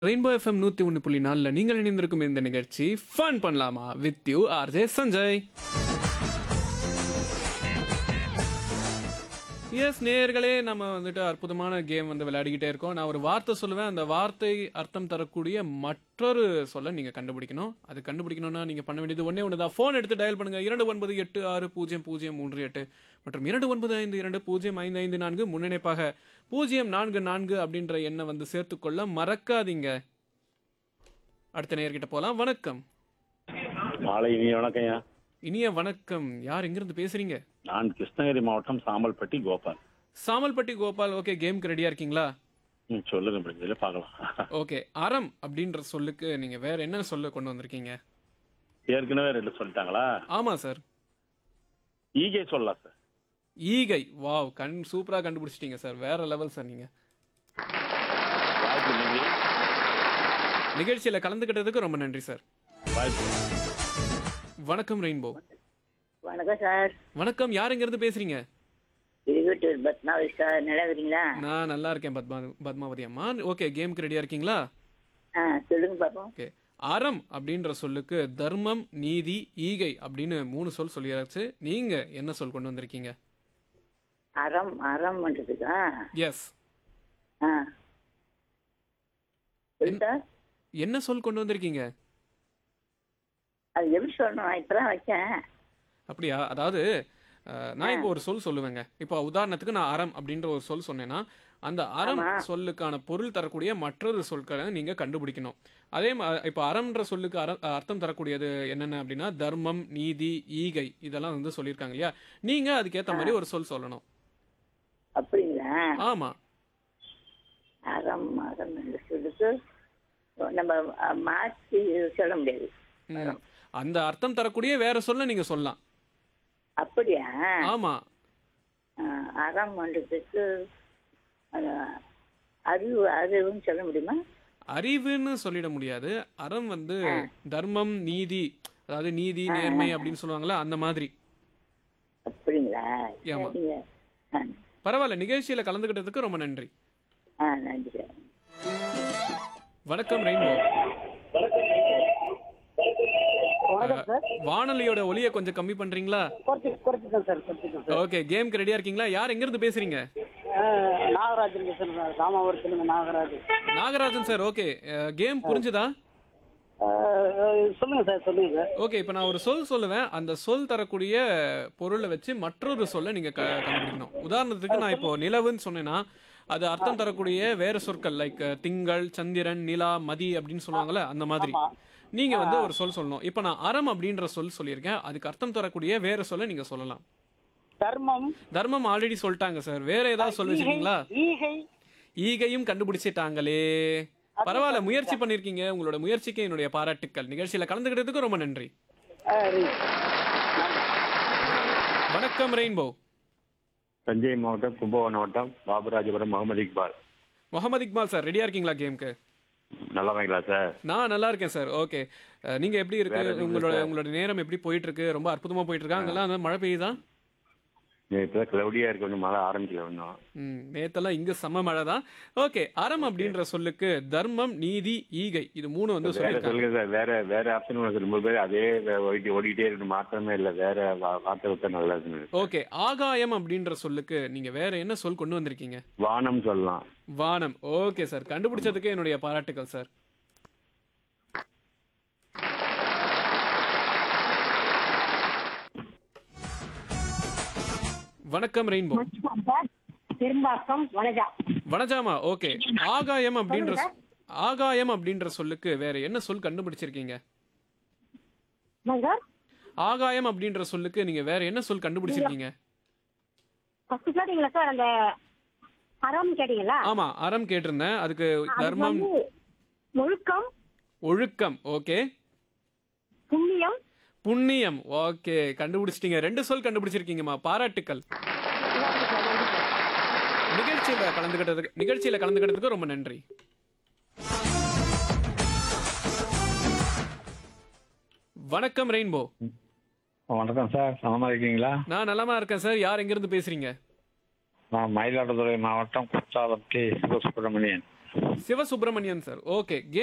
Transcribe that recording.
Rainbow FM நூத்தி ஒன்று புள்ளி நாலில் நீங்கள் இணைந்திருக்கும் இந்த நிகழ்ச்சி ஃபன் பண்ணலாமா with you RJ Sanjay S நேயர்களே நம்ம வந்துட்டு அற்புதமான கேம் வந்து விளையாடிக்கிட்டே இருக்கோம் நான் ஒரு வார்த்தை சொல்லுவேன் அந்த வார்த்தை அர்த்தம் தரக்கூடிய மற்றொரு சொல்ல நீங்கள் கண்டுபிடிக்கணும் அது கண்டுபிடிக்கணும்னா நீங்கள் பண்ண வேண்டியது ஒன்றே ஒன்று தான் ஃபோன் எடுத்து டயல் பண்ணுங்கள் இரண்டு ஒன்பது எட்டு ஆறு பூஜ்ஜியம் பூஜ்ஜியம் மூன்று எட்டு மற்றும் இரண்டு ஒன்பது ஐந்து இரண்டு பூஜ்ஜியம் ஐந்து ஐந்து நான்கு முன்னிணைப்பாக பூஜ்ஜியம் நான்கு நான்கு அப்படின்ற எண்ணை வந்து சேர்த்துக்கொள்ள மறக்காதீங்க அடுத்த நேயர்கிட்ட போகலாம் வணக்கம் மாலை இனிய வணக்கம்யா இனிய வணக்கம் யார் எங்கிருந்து பேசுறீங்க நான் கிருஷ்ணகிரி மாவட்டம் சாம்பல்பட்டி கோபால் சாமல்பட்டி கோபால் ஓகே கேம்க்கு ரெடியா இருக்கீங்களா ம் சொல்லுங்க முடிஞ்சதுல பார்க்கலாம் ஓகே அறம் அப்படின்ற சொல்லுக்கு நீங்க வேற என்ன சொல்ல கொண்டு வந்திருக்கீங்க ஏற்கனவே ரெண்டு சொல்லிட்டாங்களா ஆமா சார் ஈகே சொல்லலாம் சார் ஈகை வாவ் கண் சூப்பரா கண்டுபிடிச்சிட்டீங்க சார் வேற லெவல் சார் நீங்க வாய்ப்பு இல்லைங்க நிகழ்ச்சியில கலந்துக்கிட்டதுக்கு ரொம்ப நன்றி சார் வாய்ப்பு வணக்கம் ரெயின்போ வணக்கம் சார் வணக்கம் யார் எங்க இருந்து பேசுறீங்க திருவட்டூர் பத்மாவதி சார் நல்லா இருக்கிறீங்களா நான் நல்லா இருக்கேன் பத்மா பத்மாவதி அம்மா ஓகே கேம்க்கு ரெடியா இருக்கீங்களா ஆ சொல்லுங்க பாப்போம் ஓகே அறம் அப்படின்ற சொல்லுக்கு தர்மம் நீதி ஈகை அப்படின்னு மூணு சொல் சொல்லியாச்சு நீங்க என்ன சொல் கொண்டு வந்திருக்கீங்க அறம் அறம் பண்றதுக்கா எஸ் ஆ சொல்லு சார் என்ன சொல் கொண்டு வந்திருக்கீங்க அது எப்படி சொல்லணும் நான் இப்பதான் வச்சேன் அப்படியா அதாவது அஹ், நான் இப்போ ஒரு சொல் சொல்லுவேங்க இப்போ உதாரணத்துக்கு நான் அறம் அப்படின்ற ஒரு சொல் சொன்னேன்னா அந்த அறம் சொல்லுக்கான பொருள் தரக்கூடிய மற்றொரு சொற்களை நீங்க கண்டுபிடிக்கணும் அதே மா- இப்போ அறம்ன்ற சொல்லுக்கு அர அர்த்தம் தரக்கூடியது என்னென்ன அப்படின்னா தர்மம் நீதி ஈகை இதெல்லாம் வந்து சொல்லியிருக்காங்க இல்லையா நீங்க அதுக்கேற்ற மாதிரி ஒரு சொல் சொல்லணும் அப்படிங்களா ஆமா அறம் அறம் என்று சொல்லுக்கு நம்ம அ, மாற்றி சொல்ல முடியாது ம். அந்த அர்த்தம் தரக்கூடிய வேற சொல்ல நீங்க சொல்லலாம் அப்படியா ஆமா ஆ, அறம் பண்றதுக்கு அது, அறிவு அறிவுன்னு சொல்ல முடியுமா அறிவுன்னு சொல்லிட முடியாது அறம் வந்து தர்மம் நீதி அதாவது நீதி நேர்மை அப்படின்னு சொல்லுவாங்கல்ல அந்த மாதிரி அப்படிங்களா ஆமா. சரிங்க ஆ, பரவாயில்ல நிகழ்ச்சியில கலந்துக்கிட்டதுக்கு ரொம்ப நன்றி ஆ நன்றி சார் வணக்கம் ரெயின்போ வணக்கம் சார் வானொலியோட ஒலியை கொஞ்சம் கம்மி பண்றீங்களா குறைச்சி குறைச்சிட்டேன் சார் குறைச்சிட்டேன் சார் ஓகே கேம்க்கு ரெடியா இருக்கீங்களா யார் எங்க இருந்து பேசுறீங்க அஹ், நாகராஜன் பேசுறேன் சார் ராமாவரத்துலேருந்து Nagarajan Nagarajan sir okay game புரிஞ்சுதா அஹ், சொல்லுங்க சார் சொல்லுங்க சார் ஓகே இப்போ நான் ஒரு சொல் சொல்லுவேன் அந்த சொல் தரக்கூடிய பொருளை வச்சு மற்றொரு சொல்லை நீங்க க- கண்டுபிடிக்கணும் உதாரணத்துக்கு நான் இப்போ நிலவுன்னு சொன்னேன்னா அது அர்த்தம் தரக்கூடிய வேற சொற்கள் லைக் திங்கள் சந்திரன் நிலா மதி அப்படின்னு சொல்லுவாங்கல்ல அந்த மாதிரி நீங்க வந்து ஒரு சொல் சொல்லணும் இப்போ நான் அறம் அப்படின்ற சொல் சொல்லியிருக்கேன் அதுக்கு அர்த்தம் தரக்கூடிய வேற சொல்ல நீங்க சொல்லலாம் தர்மம் தர்மம் ஆல்ரெடி சொல்லிட்டாங்க சார் வேற ஏதாவது சொல் வச்சிருக்கீங்களா ஈகை ஈகையும் கண்டுபிடிச்சிட்டாங்களே பரவாயில்ல முயற்சி பண்ணிருக்கீங்க உங்களோட முயற்சிக்கு என்னுடைய பாராட்டுக்கள் நிகழ்ச்சியில கலந்துக்கிட்டதுக்கு ரொம்ப நன்றி அஹ், ரி- வணக்கம் ரெயின்போ தஞ்சை மாவட்டம் கும்பகோணம் மாவட்டம் பாபுராஜபுரம் முகமது இக்பால் முகமது இக்பால் சார் ரெடியா இருக்கீங்களா கேம்க்கு நல்லா வாங்களா சார் நான் நல்லா இருக்கேன் சார் ஓகே நீங்க எப்படி வேற இருக்கு எதுவும் உங்களோட இல்ல, sir. உங்களோட நேரம் எப்படி போயிட்டு இருக்கு ரொம்ப அற்புதமா போயிட்டு இருக்கா அங்கெல்லாம் வந்து மழை பெய்யுதா இப்போ கிளவுடியா இருக்கு கொஞ்சம் மழை ஆரம்பிக்கல ஒன்றும் ம் நேத்தெல்லாம் இங்க செம்ம மழை தான் ஓகே அறம் அப்படின்ற சொல்லுக்கு தர்மம் நீதி ஈகை இது மூணு வந்து வேற சொல்லியிருக்காங்க சொல்லுங்க சார் வேற வேற ஆப்ஷன் உனக்கு ரொம்ப பேர் அதே வே- ஓடிட்டு ஓடிக்கிட்டே இருக்கு மாற்றமே இல்லை வேற வா- வார்த்தை விட்டா நல்லா இருக்குங்க ஓகே ஆகாயம் அப்படின்ற சொல்லுக்கு நீங்க வேற என்ன சொல் கொண்டு வந்திருக்கீங்க வானம் சொல்லலாம் வானம் ஓகே சார் கண்டுபிடிச்சதுக்கு என்னுடைய பாராட்டுக்கள் சார் வணக்கம் ரெயின்போ பெரும்பாக்கம் வனஜா வனஜாமா ஓகே ஆகாயம் அப்படின்ற சொ- ஆகாயம் அப்படின்ற சொல்லுக்கு வேற என்ன சொல் கண்டுபிடிச்சிருக்கீங்க சார் ஆகாயம் அப்படின்ற சொல்லுக்கு நீங்க வேற என்ன சொல் கண்டுபிடிச்சிருக்கீங்க ஃபர்ஸ்ட் கேட்டீங்களா சார் அந்த அறம் கேட்டீங்களா ஆமா அறம் கேட்டிருந்தேன் அதுக்கு அதுக்கு தர்மம் வந்து ஒழுக்கம் ஒழுக்கம் ஓகே புண்ணியம் புண்ணியம் ஓகே கண்டுபிடிச்சிட்டீங்க ரெண்டு சொல் கண்டுபிடிச்சிருக்கீங்கம்மா பாராட்டுக்கள் நன்றி சார், நன்றி சார். நிகழ்ச்சியில கலந்துக்கிட்டதுக்கு நிகழ்ச்சியில கலந்துக்கிட்டதுக்கு ரொம்ப நன்றி வணக்கம் ரெயின்போ வணக்கம் சார் நலமா இருக்கீங்களா நான் நலமா இருக்கேன் சார் யார் எங்கிருந்து பேசுறீங்க நான் மயிலாடுதுறை மாவட்டம் குற்றாலத்தி சிவசுப்பிரமணியன் சிவசுப்பிரமணியன் சார் ஓகே